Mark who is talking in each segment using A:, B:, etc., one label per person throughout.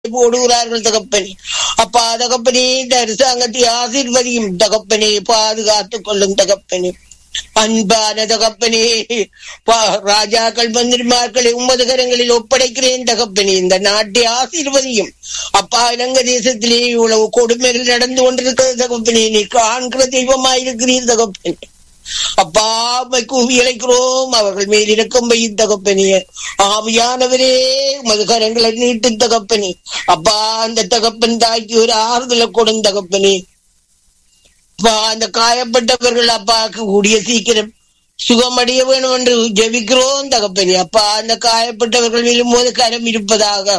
A: போடுகிறார்கள் தகப்பனே அப்பா தகப்பனே இந்த அரசாங்கத்தை ஆசீர்வதியும் தகப்பனே பாதுகாத்துக் கொள்ளும் தகப்பனே அன்பான தகப்பனே பா- ராஜாக்கள் மந்திரிமார்களை உமது கரங்களில் ஒப்படைக்கிறேன் தகப்பனே இந்த நாட்டை ஆசீர்வதியும் அப்பா இலங்கை தேசத்திலே இவ்வளவு கொடுமைகள் நடந்து கொண்டிருக்கிறது தகப்பனே நீ காண்கிற தெய்வமாயிருக்கிறீர் தகப்பனே அப்பா உம்மை கூவி அழைக்கிறோம் அவர்கள் மேல் இறக்கம் வையும் தகப்பனே ஆவியானவரே உமது கரங்களை நீட்டும் தகப்பனே அப்பா அந்த தகப்பன் தாய்க்கு ஒரு ஆறுதலை கொடும் தகப்பனே அப்பா அந்த காயப்பட்டவர்கள் அப்பாக்கு கூடிய சீக்கிரம் சுகமடைய வேணும் என்று ஜெபிக்கிறோம் தகப்பனே அப்பா அந்த காயப்பட்டவர்கள் மேலும் போது கரம் இருப்பதாக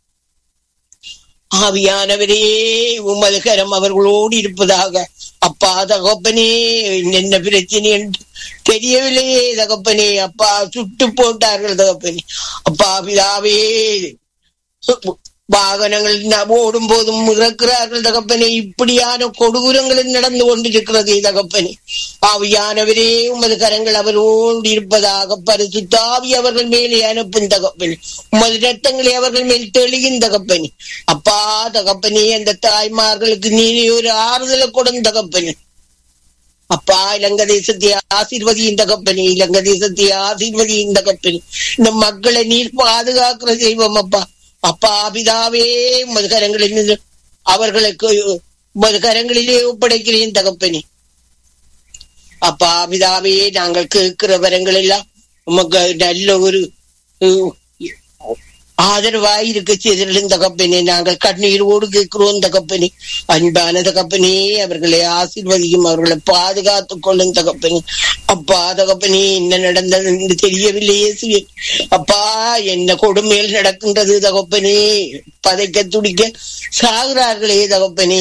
A: ஆவியானவரே உமது கரம் அவர்களோடு இருப்பதாக அப்பா தகப்பனே என்ன பிரச்சனை என்று தெரியவில்லையே தகப்பனே அப்பா சுட்டு போட்டார்கள் தகப்பனே அப்பா பிதாவே வாகனங்கள் ந- ஓடும் போதும் இறக்கிறார்கள் தகப்பனே இப்படியான கொடூரங்கள் நடந்து கொண்டிருக்கிறது தகப்பனே ஆவியானவரே உமது கரங்கள் அவரோடு இருப்பதாக பரிசுத்தாவி அவர்கள் மேலே அனுப்பும் தகப்பனே உமது ரத்தங்களை அவர்கள் மேல் தெளியும் தகப்பனே அப்பா தகப்பனே அந்த தாய்மார்களுக்கு நீரே ஒரு ஆறுதலை கொடும் தகப்பனே அப்பா இலங்கை தேசத்தை ஆசீர்வதியின் தகப்பனே இலங்கை தேசத்தை ஆசீர்வதியின் தகப்பனே இந்த மக்களை நீர் பாதுகாக்கிற தெய்வம் அப்பா அப்பா பிதாவே உமது கரங்களில் அவர்களுக்கு உமது கரங்களிலே ஒப்படைக்கிறேன் தகப்பனே அப்பா பிதாவே நாங்கள் கேட்கிற வரங்கள் எல்லாம் உமக்கு நல்ல ஒரு உம், ஆதரவாய் இருக்க செய்திருந்த தகப்பனே நாங்கள் கண்ணீரோடு கேட்கிறோம் தகப்பனே அன்பான தகப்பனே அவர்களை ஆசீர்வதியும் அவர்களை பாதுகாத்துக் கொள்ளும் தகப்பனே அப்பா தகப்பனே என்ன நடந்தது என்று தெரியவில்லையே இயேசுவே அப்பா என்ன கொடுமையில் நடக்கின்றது தகப்பனே பதைக்க துடிக்க சாகுறார்களே தகப்பனே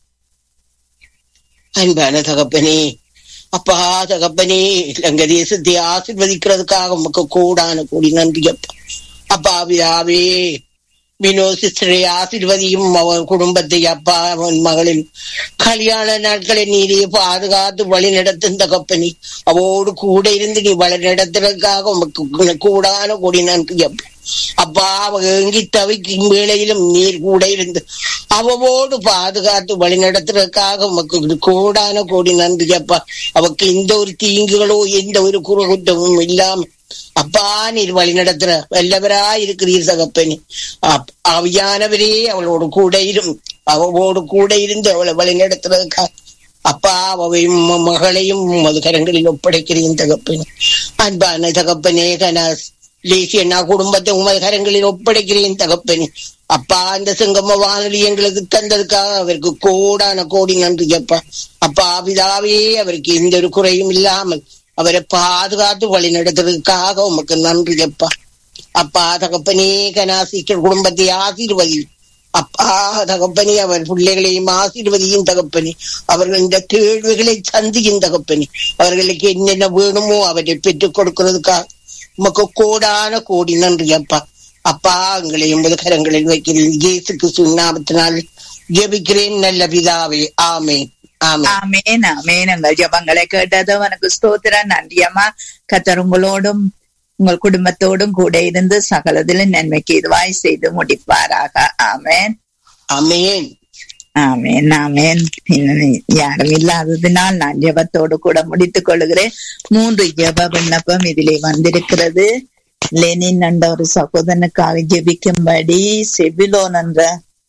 A: அன்பான தகப்பனே அப்பா தகப்பனே இலங்கை தேசத்தை ஆசீர்வதிக்கிறதுக்காக உமக்கு கூடான கூடி நன்றி அப்பா அப்பா பிதாவே வினோ சிஸ்டரை ஆசீர்வதியும் அவன் குடும்பத்தை அப்பா அவன் மகளின் கல்யாண நாட்களை நீரே பாதுகாத்து வழி நடத்தும் தகப்பனி அவோடு கூட இருந்து நீ வழி நடத்துறதுக்காக உமக்கு கூடான கூடி நன்றி அப்பா அப்பா அவ ஏங்கி தவிக்கும் வேளையிலும் நீர் கூட இருந்து அவவோடு பாதுகாத்து வழி நடத்துறதுக்காக உமக்கு கூடான கோடி நன்றி அப்பா அவக்கு எந்த ஒரு தீங்குகளோ எந்த ஒரு குறுகுற்றமும் இல்லாம அப்பா நீர் வழி நடத்துற வல்லவரா இருக்கிறீர் தகப்பனே அப்- ஆவியானவரே அவளோடு கூட இரும் அவளோடு கூட இருந்து அவளை வழி நடத்துறதுக்காக அப்பா அவையும் ம- மகளையும் உமது கரங்களில் ஒப்படைக்கிறேன் தகப்பனே அன்பான தகப்பனே கனாஸ் லேசியண்ணா குடும்பத்தை உமது கரங்களில் ஒப்படைக்கிறேன் தகப்பனே அப்பா அந்த சிங்கம வானொலி எங்களுக்கு தந்ததுக்காக அவருக்கு கோடான கோடி நன்றி அப்பா அப்பா பிதாவே அவருக்கு எந்த ஒரு குறையும் இல்லாமல் அவரை பாதுகாத்து வழி நடத்துறதுக்காக உமக்கு நன்றி அப்பா அப்பா தகப்பனே கனாசிக்கர் குடும்பத்தை ஆசீர்வதி அப்பா தகப்பனே அவர் பிள்ளைகளையும் ஆசீர்வதியும் தகப்பனே அவர்கள் இந்த கேள்விகளை சந்தியும் தகப்பனே அவர்களுக்கு என்னென்ன வேணுமோ அவரை பெற்றுக் கொடுக்கிறதுக்காக உமக்கு கோடான கோடி நன்றி அப்பா அப்பா எங்களை எண்பது கரங்களில் வைக்கிறேன் இயேசுக்கு சுண்ணாமத்தினால் ஜெபிக்கிறேன் நல்ல பிதாவே ஆமென் ஆமென்
B: ஆமேன் ஆமேன் எங்கள் ஜபங்களை கேட்டது உனக்கு ஸ்தோத்திரம் நன்றி அம்மா கத்தர் உங்களோடும் உங்கள் குடும்பத்தோடும் கூட இருந்து சகலதிலும் நன்மைக்கு இதுவாய் செய்து முடிப்பாராக ஆமேன்
A: ஆமென்
B: ஆமேன் ஆமேன் இன்னும் யாரும் இல்லாததினால் நான் ஜெபத்தோடு கூட முடித்துக் கொள்கிறேன் மூன்று ஜெப விண்ணப்பம் இதிலே வந்திருக்கிறது லெனின் என்ற ஒரு சகோதரனுக்காக ஜெபிக்கும்படி செபிலோன் என்ற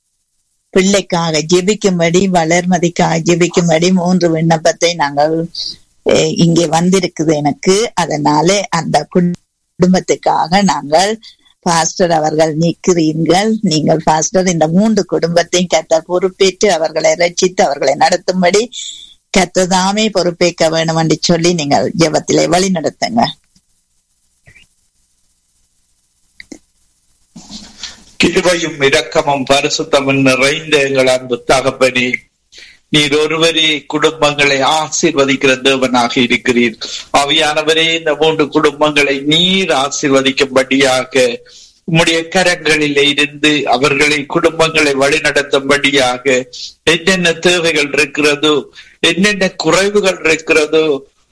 B: பிள்ளைக்காக ஜெபிக்கும்படி வளர்மதிக்காக ஜெபிக்கும்படி மூன்று விண்ணப்பத்தை நாங்கள் அஹ், இங்கே வந்திருக்குது எனக்கு அதனால அந்த குடும்பத்துக்காக நாங்கள் பாஸ்டர் அவர்கள் நிற்கிறீர்கள் நீங்கள் பாஸ்டர் இந்த மூன்று குடும்பத்தையும் கத்த பொறுப்பேற்று அவர்களை ரட்சித்து அவர்களை நடத்தும்படி கத்ததாமே பொறுப்பேற்க வேண்டும் என்று சொல்லி நீங்கள் ஜெபத்திலே வழி நடத்துங்க
C: கிருபையும் இரக்கமும் பரிசுத்தமும் நிறைந்த எங்கள் அன்பு தகப்பனே நீர் ஒருவரே குடும்பங்களை ஆசீர்வதிக்கிற தேவனாக இருக்கிறீர் அவையானவரே இந்த மூன்று குடும்பங்களை நீர் ஆசீர்வதிக்கும்படியாக உம்முடைய கரங்களில் இருந்து அவர்களை குடும்பங்களை வழிநடத்தும்படியாக என்னென்ன தேவைகள் இருக்கிறதோ என்னென்ன குறைவுகள் இருக்கிறதோ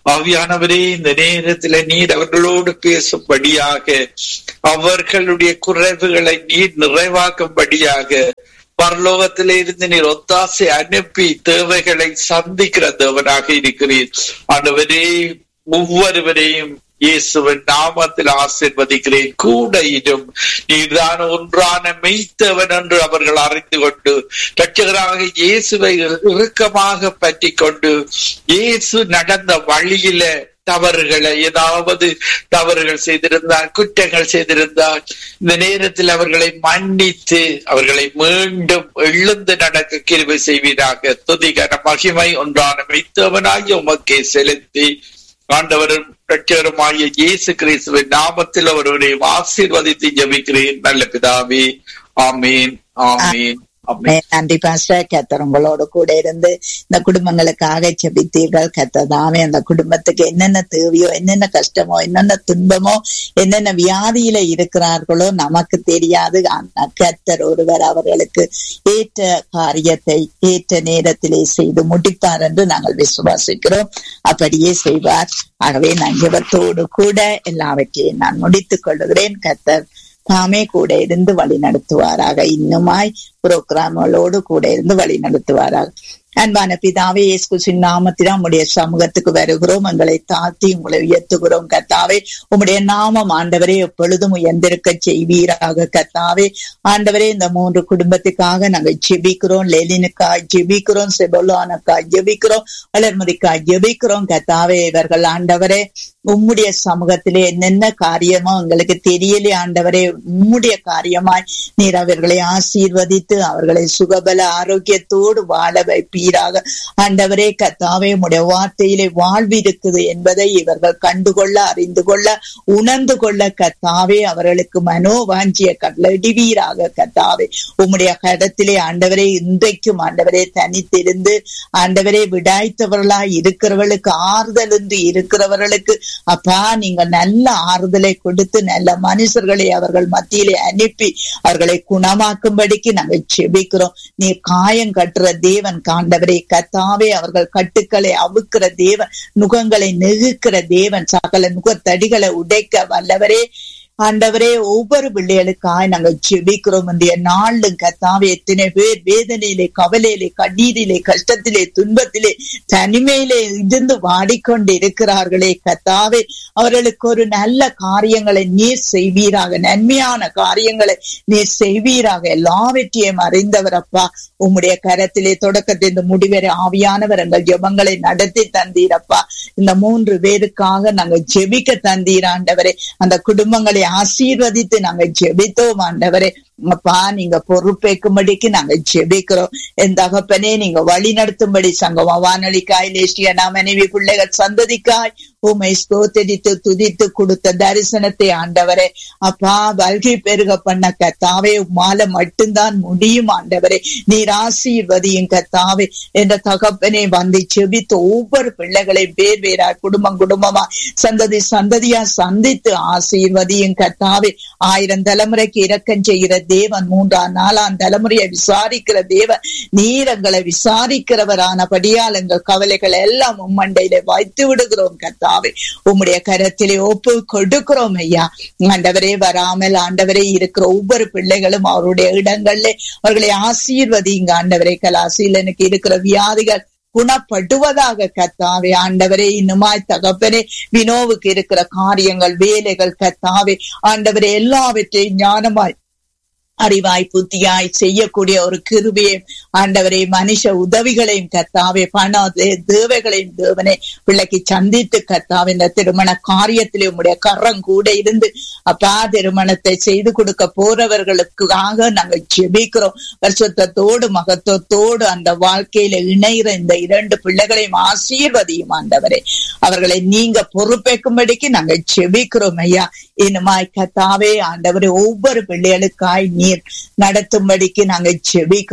C: ஆவியானவரே இந்த நேரத்துல நீர் அவர்களோடு பேசும்படியாக அவர்களுடைய குறைவுகளை நீர் நிறைவாக்கும்படியாக பரலோகத்திலே இருந்து நீர் ஒத்தாசை அனுப்பி தேவைகளை சந்திக்கிற தேவனாக இருக்கிறீர் ஆண்டவரே ஒவ்வொருவரையும் இயேசுவின் நாமத்தில் ஆசிர்வதிக்கிறேன் கூட இடும் நீர்தான் ஒன்றான மெய்த்தவன் என்று அவர்கள் அறிந்து கொண்டு ரட்சகராக இயேசுவை இறுக்கமாக பற்றி கொண்டு இயேசு நடந்த வழியில தவறுகளை ஏதாவது தவறுகள் செய்திருந்தால் குற்றங்கள் செய்திருந்தால் இந்த நேரத்தில் அவர்களை மன்னித்து அவர்களை மீண்டும் எழுந்து நடக்க கிருபை செய்வீராக துதிகர மகிமை ஒன்றான மெய்த்தவனாகி உமக்கே செலுத்தி ஆண்டவரும் ரட்சகருமாகிய இயேசு கிறிஸ்துவின் நாமத்தில் அவருடைய ஆசீர்வதித்து ஜபிக்கிறேன் நல்ல பிதாவே ஆமீன் ஆமீன் ஆமீன்
B: நன்றி பாஸ்டர் கத்தர் உங்களோட கூட இருந்து இந்த குடும்பங்களுக்காக செபித்தீர்கள் கத்தர் தாமே அந்த குடும்பத்துக்கு என்னென்ன தேவையோ என்னென்ன கஷ்டமோ என்னென்ன துன்பமோ என்னென்ன வியாதியில இருக்கிறார்களோ நமக்கு தெரியாது ஆனா கத்தர் ஒருவர் அவர்களுக்கு ஏற்ற காரியத்தை ஏற்ற நேரத்திலே செய்து முடிப்பார் என்று நாங்கள் விசுவாசிக்கிறோம் அப்படியே செய்வார் ஆகவே நான் ஜெபத்தோடு கூட எல்லாவற்றையும் நான் முடித்துக் கொள்ளுகிறேன் கத்தர் தாமே கூட இருந்து வழி நடத்துவாராக இன்னுமாய் புரோகிராம்களோடு கூட இருந்து வழி நடத்துவாராக அன்பான பிதாவே இயேசுவின் நாமத்தில் உம்முடைய சமூகத்துக்கு வருகிறோம் எங்களை தாழ்த்தி உங்களை உயர்த்துகிறோம் கத்தாவே உம்முடைய நாமம் ஆண்டவரே எப்பொழுதும் உயர்ந்திருக்க செய்வீராக கத்தாவே ஆண்டவரே இந்த மூன்று குடும்பத்துக்காக நாங்கள் ஜெபிக்கிறோம் லெலினுக்காய் ஜெபிக்கிறோம் செபோலானுக்காய் ஜெபிக்கிறோம் வளர்மதிக்காய் ஜெபிக்கிறோம் கத்தாவே இவர்கள் ஆண்டவரே உம்முடைய சமூகத்திலே என்னென்ன காரியமோ எங்களுக்கு தெரியலே ஆண்டவரே உம்முடைய காரியமாய் நீர் அவர்களை ஆசீர்வதித்து அவர்களை சுகபல ஆரோக்கியத்தோடு வாழ வைப்பீராக ஆண்டவரே கத்தாவே உம்முடைய வார்த்தையிலே வாழ்வு இருக்குது என்பதை இவர்கள் கண்டுகொள்ள அறிந்து கொள்ள உணர்ந்து கொள்ள கத்தாவே அவர்களுக்கு மனோவாஞ்சிய கடலிடுவீராக கத்தாவே உம்முடைய கடத்திலே ஆண்டவரே இன்றைக்கும் ஆண்டவரே தனித்திருந்து ஆண்டவரே விடாய்த்தவர்களாய் இருக்கிறவர்களுக்கு ஆறுதல் என்று இருக்கிறவர்களுக்கு அப்பா நீங்க நல்ல ஆறுதலை கொடுத்து நல்ல மனுஷர்களை அவர்கள் மத்தியிலே அனுப்பி அவர்களை குணமாக்கும்படிக்கு நாங்கள் செபிக்கிறோம் நீ காயம் கட்டுற தேவன் காண்டவரே கத்தாவே அவர்கள் கட்டுக்களை அவுக்கிற தேவன் நுகங்களை நெகுக்கிற தேவன் சகல நுகத்தடிகளை உடைக்க வல்லவரே ஆண்டவரே ஒவ்வொரு பிள்ளைகளுக்காய் நாங்கள் ஜெபிக்கிறோம் இந்த நாளும் கத்தாவே எத்தனை பேர் வேதனையிலே கவலையிலே கண்ணீரிலே கஷ்டத்திலே துன்பத்திலே தனிமையிலே இருந்து வாடிக்கொண்டு இருக்கிறார்களே கத்தாவே அவர்களுக்கு ஒரு நல்ல காரியங்களை நீர் செய்வீராக நன்மையான காரியங்களை நீர் செய்வீராக எல்லாவற்றையும் அறிந்தவர் அப்பா உம்முடைய கரத்திலே தொடக்கத்தை இந்த முடிவரை ஆவியானவர் எங்கள் ஜெபங்களை நடத்தி தந்தீரப்பா இந்த மூன்று பேருக்காக நாங்கள் ஜெபிக்க தந்தீர் ஆண்டவரே அந்த குடும்பங்களை ஆசீர்வதித்து நாங்க ஜெபித்தோம் ஆண்டவரே அப்பா நீங்க பொறுப்பேற்கும்படிக்கு நாங்க ஜெபிக்கிறோம் என் தகப்பனே நீங்க வழி நடத்தும்படி சங்கமா வானொலிக்காய் லேசியனா மனைவி பிள்ளைகள் சந்ததிக்காய் உமை ஸ்தோத்தரித்து துதித்து கொடுத்த தரிசனத்தை ஆண்டவரே அப்பா வல்கை பெருக பண்ண கத்தாவே உமால மட்டும்தான் முடியும் ஆண்டவரே நீர் ஆசீர்வதியும் கத்தாவே என்ற தகப்பனே வந்து செபித்து ஒவ்வொரு பிள்ளைகளை பேர் வேறா குடும்பம் குடும்பமா சந்ததி சந்ததியா சந்தித்து ஆசீர்வதியும் கத்தாவே ஆயிரம் தலைமுறைக்கு இரக்கம் செய்கிற தேவன் மூன்றாம் நாலாம் தலைமுறையை விசாரிக்கிற தேவன் நீரங்களை விசாரிக்கிறவரானபடியால் எங்கள் கவலைகள் எல்லாம் உம்மண்டையில வைத்து விடுகிறோம் கத்தாவே உம்முடைய கரத்திலே ஒப்பு கொடுக்கிறோம் ஐயா ஆண்டவரே வராமல் ஆண்டவரே இருக்கிற ஒவ்வொரு பிள்ளைகளும் அவருடைய இடங்கள்ல அவர்களை ஆசீர்வதிங்க ஆண்டவரே கலாசியில் எனக்கு இருக்கிற வியாதிகள் குணப்படுவதாக கத்தாவே ஆண்டவரே இன்னுமாய் தகப்பனே வினோவுக்கு இருக்கிற காரியங்கள் வேலைகள் கத்தாவே ஆண்டவரே எல்லாவற்றையும் ஞானமாய் அறிவாய் புத்தியாய் செய்யக்கூடிய ஒரு கிருபையும் ஆண்டவரே மனுஷ உதவிகளையும் கத்தாவே பண தேவைகளையும் தேவனே பிள்ளைக்கு சந்தித்து கத்தாவே இந்த திருமண காரியத்திலே உங்களுடைய கரம் கூட இருந்து அப்பா திருமணத்தை செய்து கொடுக்க போறவர்களுக்காக நாங்கள் ஜெபிக்கிறோம் வருஷத்தோடு மகத்துவத்தோடு அந்த வாழ்க்கையில இணைகிற இந்த இரண்டு பிள்ளைகளையும் ஆசீர்வதியும் ஆண்டவரே அவர்களை நீங்க பொறுப்பேற்கும்படிக்கு நாங்கள் ஜெபிக்கிறோம் ஐயா இனிமாய் கத்தாவே ஆண்டவரே ஒவ்வொரு பிள்ளைகளுக்காய் நீர் நடத்தும்படிக்கு நாங்க ஜெபிக்கிறோம்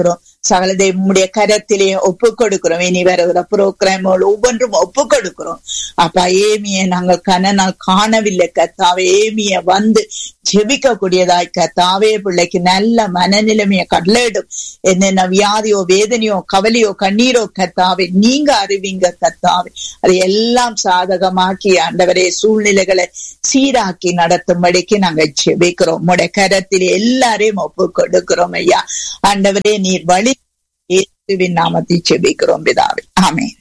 B: சகலதை உம்முடைய கரத்திலே ஒப்பு கொடுக்கிறோம் இனி வருகிற புரோகிராம்கள் ஒவ்வொன்றும் ஒப்பு கொடுக்கிறோம் அப்ப ஏமிய நாங்கள் கனனால் காணவில்லை கத்தாவே ஏமிய வந்து ஜெபிக்க கூடியதாய் கத்தாவே பிள்ளைக்கு நல்ல மனநிலைமையை கடலிடும் என்னென்ன வியாதியோ வேதனையோ கவலையோ கண்ணீரோ கத்தாவே நீங்க அறிவிங்க கத்தாவே அதை எல்லாம் சாதகமாக்கி ஆண்டவரே சூழ்நிலைகளை சீராக்கி நடத்தும்படிக்கு நாங்க ஜெபிக்கிறோம் உம்முடைய கரத்தில் எல்லாரையும் ஒப்பு கொடுக்கிறோம் ஐயா ஆண்டவரே நீர் வழி இயேசுவின் நாமத்தை ஜெபிக்கிறோம் பிதாவே ஆமென்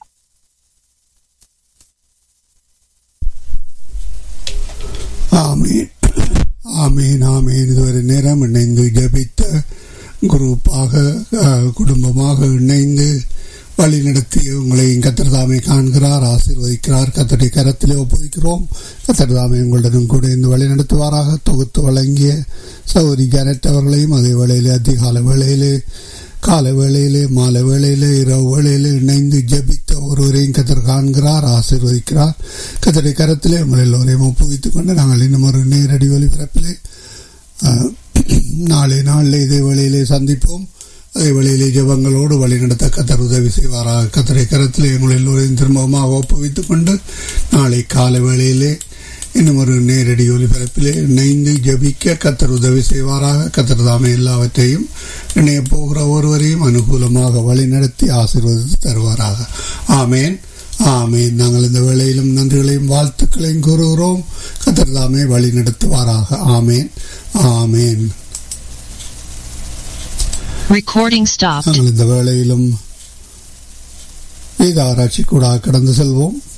D: ஆமீன் ஆமீன் ஆமீன் இதுவரை நேரம் இணைந்து ஜபித்த குரூப்பாக அஹ், குடும்பமாக இணைந்து வழி நடத்தி உங்களை கத்தர் தாமே காண்கிறார் ஆசீர்வதிக்கிறார் கத்தருடைய கரத்திலே ஒப்புவிக்கிறோம் கத்தர் தாமே உங்களுடனும் கூட இந்த வழி நடத்துவாராக தொகுத்து வழங்கிய சௌரி ஜனட் அவர்களையும் அதே வேளையிலே அதிகால வேளையிலே கால வேளையிலே மாலை வேளையிலே இரவு வேளையிலே இணைந்து ஜபித்த ஒருவரையும் கத்தர் காண்கிறார் ஆசீர்வதிக்கிறார் கத்தருடைய கரத்திலே உங்கள் எல்லோரையும் ஒப்புவித்துக் கொண்டு நாங்கள் இன்னும் ஒரு நேரடி ஒளிபரப்பிலே அஹ், நாளை நாளில் இதே வேளையிலே சந்திப்போம் அதே வேளையிலே ஜெபங்களோடு வழிநடத்த கத்தர் உதவி செய்வாராக கத்தரை கரத்தில் எங்கள் எல்லோரையும் திரும்பமாக ஒப்புவித்துக் கொண்டு நாளை கால வேளையிலே இன்னும் ஒரு நேரடி ஒலிபரப்பிலே இணைந்து ஜபிக்க கத்தர் உதவி செய்வாராக கத்தர் தாமே எல்லாவற்றையும் இணைய போகிற ஒருவரையும் அனுகூலமாக வழிநடத்தி ஆசீர்வதித்து தருவாராக ஆமேன் ஆமேன் நாங்கள் இந்த வேளையிலும் நன்றிகளையும் வாழ்த்துக்களையும் கூறுகிறோம் கத்தர் தாமே வழி நடத்துவாராக ஆமேன் ஆமேன்
E: Recording stopped.
D: நாங்கள் இந்த வேளையிலும் வேத ஆராய்ச்சி கூட கடந்து செல்வோம்